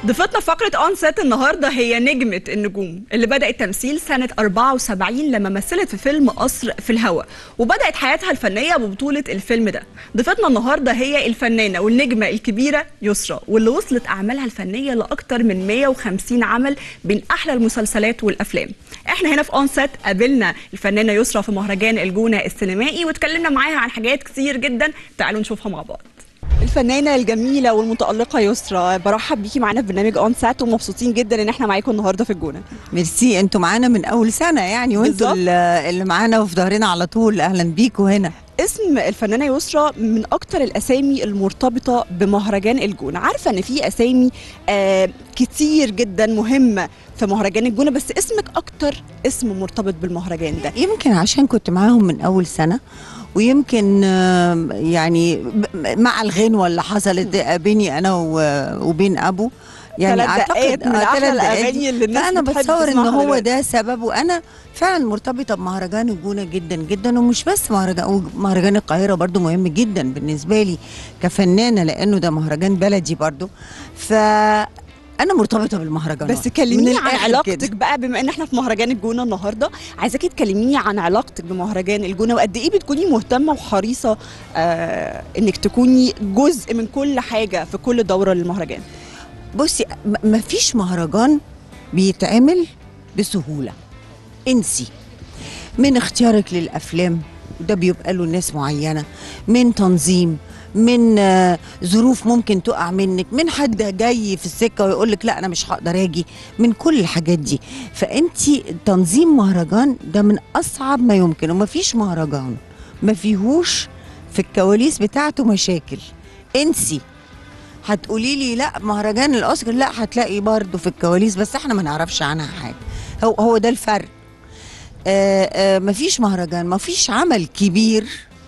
ضيفتنا في فقرة اون سيت النهارده هي نجمة النجوم اللي بدأت تمثيل سنة 74 لما مثلت في فيلم قصر في الهواء وبدأت حياتها الفنية ببطولة الفيلم ده. ضيفتنا النهارده هي الفنانة والنجمة الكبيرة يسرا واللي وصلت أعمالها الفنية لأكتر من 150 عمل بين أحلى المسلسلات والأفلام. احنا هنا في اون سيت قابلنا الفنانة يسرا في مهرجان الجونة السينمائي واتكلمنا معاها عن حاجات كتير جدا تعالوا نشوفها مع بعض. الفنانة الجميلة والمتألقة يسرا برحب بيكي معانا في برنامج اون سات ومبسوطين جدا ان احنا معاكم النهارده في الجونة ميرسي انتوا معانا من اول سنه يعني وانتوا بالظبط. اللي اللي معانا وفي ظهرنا على طول اهلا بيكوا هنا اسم الفنانة يسرا من اكتر الاسامي المرتبطة بمهرجان الجونة عارفة ان في اسامي آه كتير جدا مهمة في مهرجان الجونة بس اسمك اكتر اسم مرتبط بالمهرجان ده يمكن عشان كنت معاهم من اول سنه ويمكن آم، يعني ب- مع الغنوه اللي حصلت بيني انا و- وبين ابو يعني ثلاث دقايق من آه، احلى ثلاث دقايق الاغاني اللي الناس فانا بتحب بتصور ان تسمعها هو دلوقتي. ده سبب وانا فعلا مرتبطه بمهرجان الجونه جدا جدا ومش بس مهرجان مهرجان القاهره برضو مهم جدا بالنسبه لي كفنانه لانه ده مهرجان بلدي برضو ف انا مرتبطه بالمهرجانات بس كلميني من عن الآخر علاقتك كده. بقى بما ان احنا في مهرجان الجونه النهارده عايزاكي تكلميني عن علاقتك بمهرجان الجونه وقد ايه بتكوني مهتمه وحريصه آه انك تكوني جزء من كل حاجه في كل دوره للمهرجان بصي م- مفيش مهرجان بيتعمل بسهولة انسي من اختيارك للأفلام وده بيبقى له ناس معينة من تنظيم من آه، ظروف ممكن تقع منك من حد جاي في السكة ويقول لك لا أنا مش هقدر أجي من كل الحاجات دي فأنت تنظيم مهرجان ده من أصعب ما يمكن ومفيش مهرجان ما فيهوش في الكواليس بتاعته مشاكل انسي هتقولي لي لا مهرجان الاوسكار لا هتلاقي برضه في الكواليس بس احنا ما نعرفش عنها حاجه هو هو ده الفرق آه آه مفيش مهرجان مفيش عمل كبير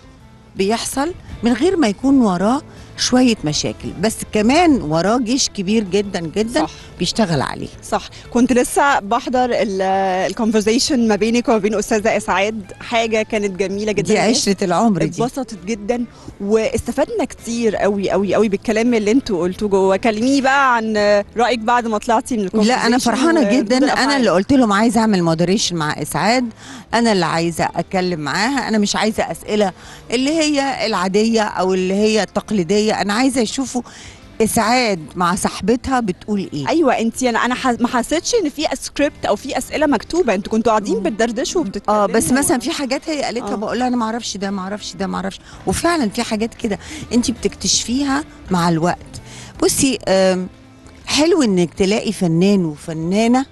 بيحصل من غير ما يكون وراه شويه مشاكل بس كمان وراه جيش كبير جدا جدا صح. صح. بيشتغل عليه صح كنت لسه بحضر الكونفرزيشن ما بينك وما بين استاذه اسعاد حاجه كانت جميله جدا دي عشره العمر دي اتبسطت جدا واستفدنا كتير قوي قوي قوي بالكلام اللي انتوا قلتوه جوه كلميني بقى عن رايك بعد ما طلعتي من لا انا الconversation فرحانه وردود جدا انا الأفعال. اللي قلت لهم عايزه اعمل مودريشن مع اسعاد انا اللي عايزه اتكلم معاها انا مش عايزه اسئله اللي هي العاديه او اللي هي التقليديه انا عايزه يشوفوا اسعاد مع صاحبتها بتقول ايه ايوه انت انا انا ح- ما حسيتش ان في سكريبت او في اسئله مكتوبه انتوا كنتوا قاعدين بتدردشوا وبتتكلموا اه بس مثلا في حاجات هي قالتها آه. بقول لها انا ما اعرفش ده ما اعرفش ده ما اعرفش وفعلا في حاجات كده انت بتكتشفيها مع الوقت بصي آم، حلو انك تلاقي فنان وفنانه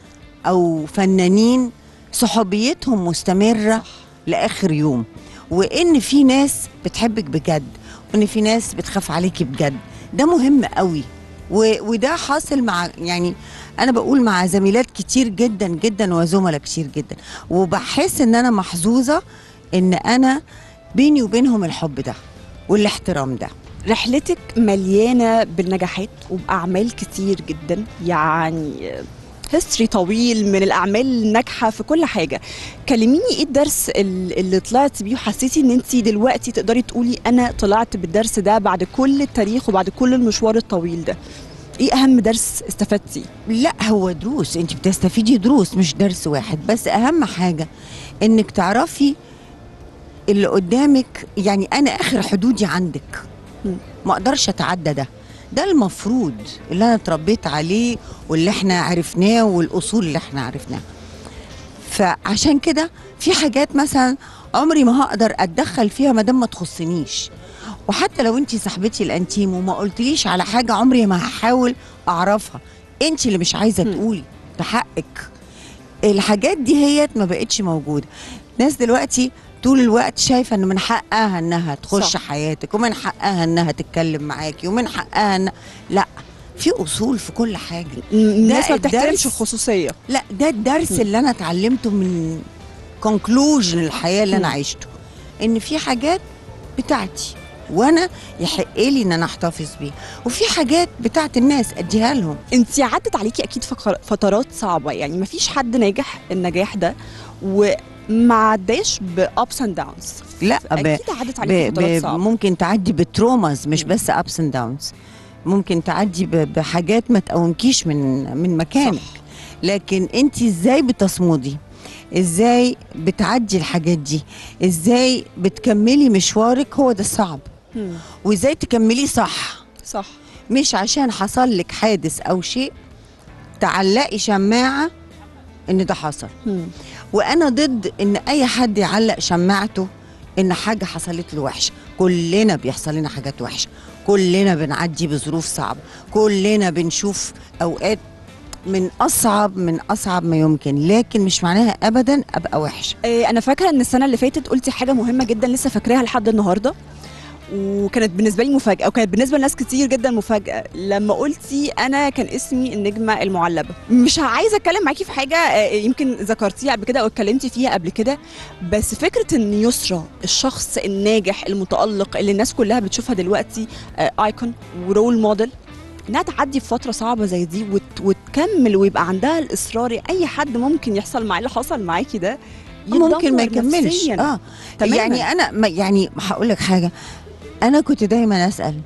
او فنانين صحوبيتهم مستمره لاخر يوم وان في ناس بتحبك بجد وان في ناس بتخاف عليكي بجد ده مهم قوي و... وده حاصل مع يعني انا بقول مع زميلات كتير جدا جدا وزملاء كتير جدا وبحس ان انا محظوظه ان انا بيني وبينهم الحب ده والاحترام ده رحلتك مليانه بالنجاحات وباعمال كتير جدا يعني هيستوري طويل من الاعمال الناجحه في كل حاجه كلميني ايه الدرس ال- اللي طلعتي بيه وحسيتي ان انت دلوقتي تقدري تقولي انا طلعت بالدرس ده بعد كل التاريخ وبعد كل المشوار الطويل ده ايه اهم درس استفدتي لا هو دروس انت بتستفيدي دروس مش درس واحد بس اهم حاجه انك تعرفي اللي قدامك يعني انا اخر حدودي عندك مم. ما اقدرش اتعدى ده ده المفروض اللي انا اتربيت عليه واللي احنا عرفناه والاصول اللي احنا عرفناها فعشان كده في حاجات مثلا عمري ما هقدر اتدخل فيها ما دام ما تخصنيش وحتى لو انت صاحبتي الانتيم وما قلتليش على حاجه عمري ما هحاول اعرفها انت اللي مش عايزه هم. تقولي ده حقك الحاجات دي هي ما بقتش موجوده ناس دلوقتي طول الوقت شايفه ان من حقها انها تخش صح. صح. حياتك ومن حقها انها تتكلم معاكي ومن حقها ان لا في اصول في كل حاجه الناس ما بتحترمش الدرس- الخصوصيه لا ده الدرس م. اللي انا اتعلمته من كونكلوجن الحياه اللي انا م. عشته ان في حاجات بتاعتي وانا يحق لي ان انا احتفظ بيها وفي حاجات بتاعت الناس اديها لهم انت عدت عليكي اكيد فقر- فترات صعبه يعني ما فيش حد ناجح النجاح ده وما عداش بابس اند داونز لا ب... اكيد عدت ب... عليكي فترات ب... صعبه ممكن تعدي بتروماز مش م. بس ابس اند داونز ممكن تعدي ب- بحاجات ما تقومكيش من من مكانك صح. لكن انت ازاي بتصمدي ازاي بتعدي الحاجات دي ازاي بتكملي مشوارك هو ده الصعب مم. وازاي تكمليه صح صح مش عشان حصل لك حادث او شيء تعلقي شماعه ان ده حصل مم. وانا ضد ان اي حد يعلق شماعته ان حاجه حصلت له وحشه كلنا بيحصل لنا حاجات وحشه كلنا بنعدي بظروف صعبه كلنا بنشوف اوقات من اصعب من اصعب ما يمكن لكن مش معناها ابدا ابقى وحشه إيه، انا فاكره ان السنه اللي فاتت قلتي حاجه مهمه جدا لسه فاكراها لحد النهارده وكانت بالنسبه لي مفاجاه وكانت بالنسبه لناس كتير جدا مفاجاه لما قلتي انا كان اسمي النجمه المعلبه مش عايزه اتكلم معاكي في حاجه آه، يمكن ذكرتيها قبل كده او اتكلمتي فيها قبل كده بس فكره ان يسرى الشخص الناجح المتالق اللي الناس كلها بتشوفها دلوقتي ايكون ورول موديل انها تعدي في فتره صعبه زي دي وت... وتكمل ويبقى عندها الاصرار اي حد ممكن يحصل معاه اللي حصل معاكي ده ممكن ما يتدمر يكملش نفسياً. اه تماماً. يعني انا ما يعني هقول لك حاجه انا كنت دايما اسال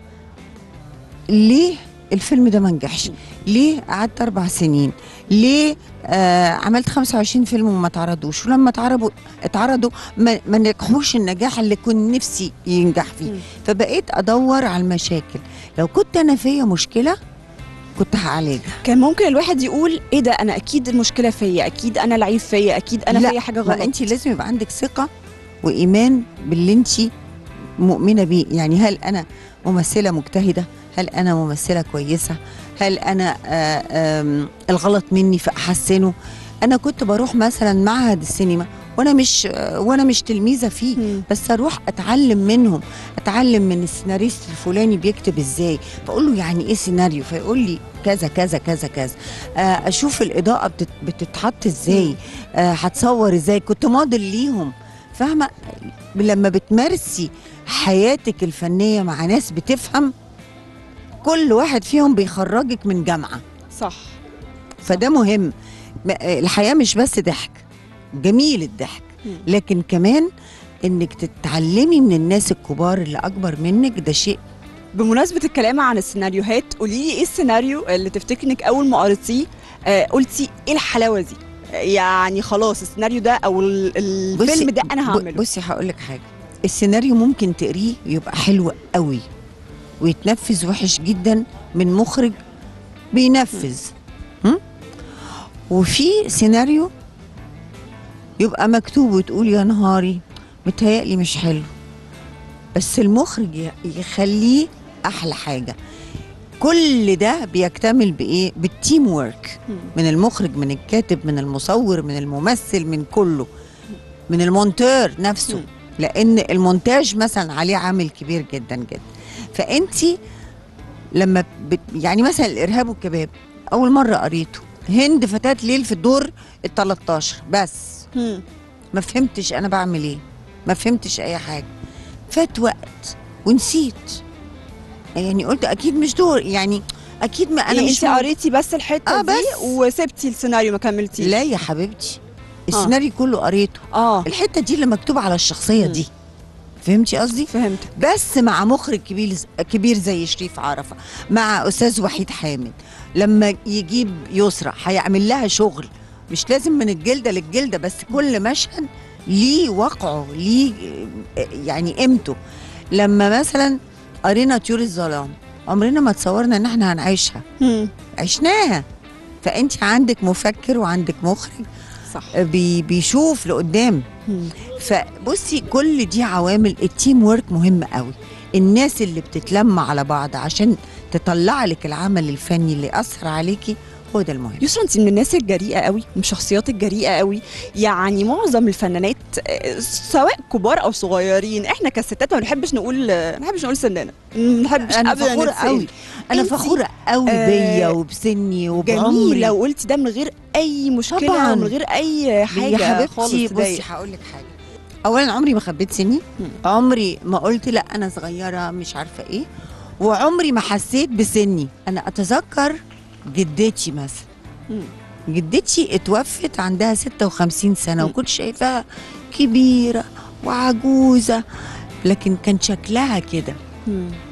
ليه الفيلم ده ما نجحش ليه قعدت اربع سنين ليه آه عملت 25 فيلم وما اتعرضوش ولما اتعرضوا اتعرضوا ما, ما نجحوش النجاح اللي كنت نفسي ينجح فيه مم. فبقيت ادور على المشاكل لو كنت انا فيا مشكله كنت هعالجها كان ممكن الواحد يقول ايه ده انا اكيد المشكله فيا اكيد انا لعيب فيا اكيد انا لا، فيا حاجه ما غلط انت لازم يبقى عندك ثقه وايمان باللي انت مؤمنه بيه يعني هل انا ممثله مجتهده هل انا ممثله كويسه هل انا آه آم، الغلط مني فاحسنه انا كنت بروح مثلا معهد السينما وانا مش آه، وانا مش تلميذه فيه مم. بس اروح اتعلم منهم اتعلم من السيناريست الفلاني بيكتب ازاي فاقول له يعني ايه سيناريو فيقول لي كذا كذا كذا كذا آه اشوف الاضاءه بتت- بتتحط ازاي آه هتصور ازاي كنت موديل ليهم فاهمه لما بتمارسي حياتك الفنيه مع ناس بتفهم كل واحد فيهم بيخرجك من جامعه صح فده مهم م- الحياه مش بس ضحك جميل الضحك مم. لكن كمان انك تتعلمي من الناس الكبار اللي اكبر منك ده شيء بمناسبه الكلام عن السيناريوهات قولي لي ايه السيناريو اللي تفتكري انك اول ما قريتيه آه قلتي ايه الحلاوه دي يعني خلاص السيناريو ده او ال- الفيلم ده انا ب- هعمله بصي هقول لك حاجه السيناريو ممكن تقريه ويبقى حلو قوي ويتنفذ وحش جدا من مخرج بينفذ م? وفي سيناريو يبقى مكتوب وتقول يا نهاري متهيألي مش حلو بس المخرج ي- يخليه احلى حاجه كل ده بيكتمل بايه بالتيم وورك مم. من المخرج من الكاتب من المصور من الممثل من كله من المونتير نفسه مم. لان المونتاج مثلا عليه عامل كبير جدا جدا فانت لما بت يعني مثلا الارهاب والكباب اول مره قريته هند فتاه ليل في الدور ال 13 بس مم. ما فهمتش انا بعمل ايه ما فهمتش اي حاجه فات وقت ونسيت يعني قلت اكيد مش دور يعني اكيد ما انا يعني مش انت مو- قريتي بس الحته آه، دي بس. وسبتي السيناريو ما كملتيش لا يا حبيبتي السيناريو كله قريته اه الحته دي اللي مكتوبه على الشخصيه مم. دي فهمتي قصدي فهمت بس مع مخرج كبير كبير زي شريف عرفه مع استاذ وحيد حامد لما يجيب يسرى هيعمل لها شغل مش لازم من الجلده للجلده بس كل مشهد ليه وقعه ليه آه، يعني قيمته لما مثلا قرينا طيور الظلام عمرنا ما تصورنا ان احنا هنعيشها مم. عشناها فانت عندك مفكر وعندك مخرج صح بي بيشوف لقدام مم. فبصي كل دي عوامل التيم ورك مهم قوي الناس اللي بتتلم على بعض عشان تطلع لك العمل الفني اللي اثر عليكي هو ده المهم يسرا انت من الناس الجريئه قوي من الشخصيات الجريئه قوي يعني معظم الفنانات آه، سواء كبار او صغيرين احنا كستات ما بنحبش نقول آه، ما بنحبش نقول سننا ما بنحبش انا أبداً فخوره نتسأل. قوي انا انتي- فخوره قوي آه، بيا وبسني وبعمري جميله وقلتي ده من غير اي مشكله طبعاً. ومن غير اي حاجه يا حبيبتي خالص بصي تضايق. هقول لك حاجه اولا عمري ما خبيت سني مم. عمري ما قلت لا انا صغيره مش عارفه ايه وعمري ما حسيت بسني انا اتذكر جدتي مثلا مم. جدتي اتوفت عندها 56 سنه مم. وكنت شايفاها كبيره وعجوزه لكن كان شكلها كده مم.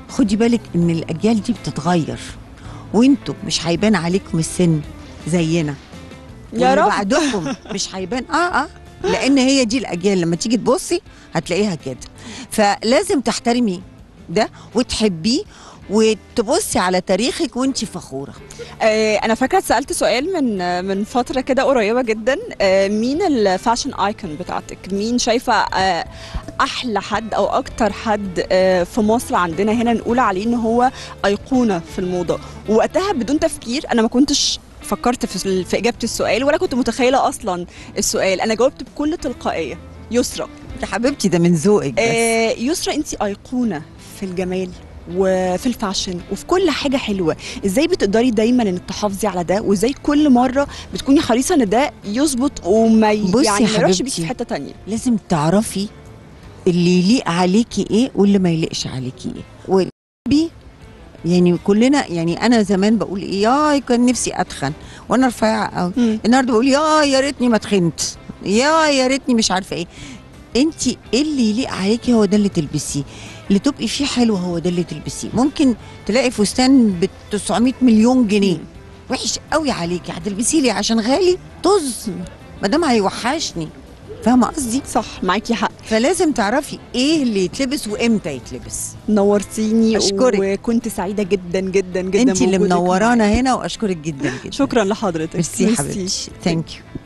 خدي بالك ان الاجيال دي بتتغير وانتوا مش هيبان عليكم السن زينا يا واللي رب. بعدكم مش هيبان اه اه لان هي دي الاجيال لما تيجي تبصي هتلاقيها كده فلازم تحترمي ده وتحبيه وتبصي على تاريخك وانت فخوره آه، انا فاكره اتسالت سؤال من آه، من فتره كده قريبه جدا آه، مين الفاشن ايكون بتاعتك مين شايفه آه، احلى حد او اكتر حد آه، في مصر عندنا هنا نقول عليه ان هو ايقونه في الموضه ووقتها بدون تفكير انا ما كنتش فكرت في في اجابه السؤال ولا كنت متخيله اصلا السؤال انا جاوبت بكل تلقائيه يسرا يا حبيبتي ده من ذوقك بس آه، يسرا انت ايقونه في الجمال وفي الفاشن وفي كل حاجه حلوه ازاي بتقدري دايما انك تحافظي على ده وازاي كل مره بتكوني حريصه ان ده يظبط وما ي- بصي يعني يا ما يروحش حبيبتي. بيكي في حته تانية لازم تعرفي اللي يليق عليكي ايه واللي ما يليقش عليكي ايه وبي يعني كلنا يعني انا زمان بقول ايه يا كان نفسي اتخن وانا رفيعه قوي مم. النهارده بقول يا يا ريتني ما تخنت يا يا ريتني مش عارفه ايه انت ايه اللي يليق عليكي هو ده اللي تلبسيه اللي تبقي فيه حلوه هو ده اللي تلبسيه ممكن تلاقي فستان ب 900 مليون جنيه وحش قوي عليكي هتلبسيه ليه عشان غالي طز ما دام هيوحشني فاهمه قصدي صح معاكي حق فلازم تعرفي ايه اللي يتلبس وامتى يتلبس نورتيني أشكرك. وكنت سعيده جدا جدا جدا انت اللي بوجودك منورانا معايا. هنا واشكرك جدا جدا شكرا لحضرتك ميرسي حبيبتي ثانك يو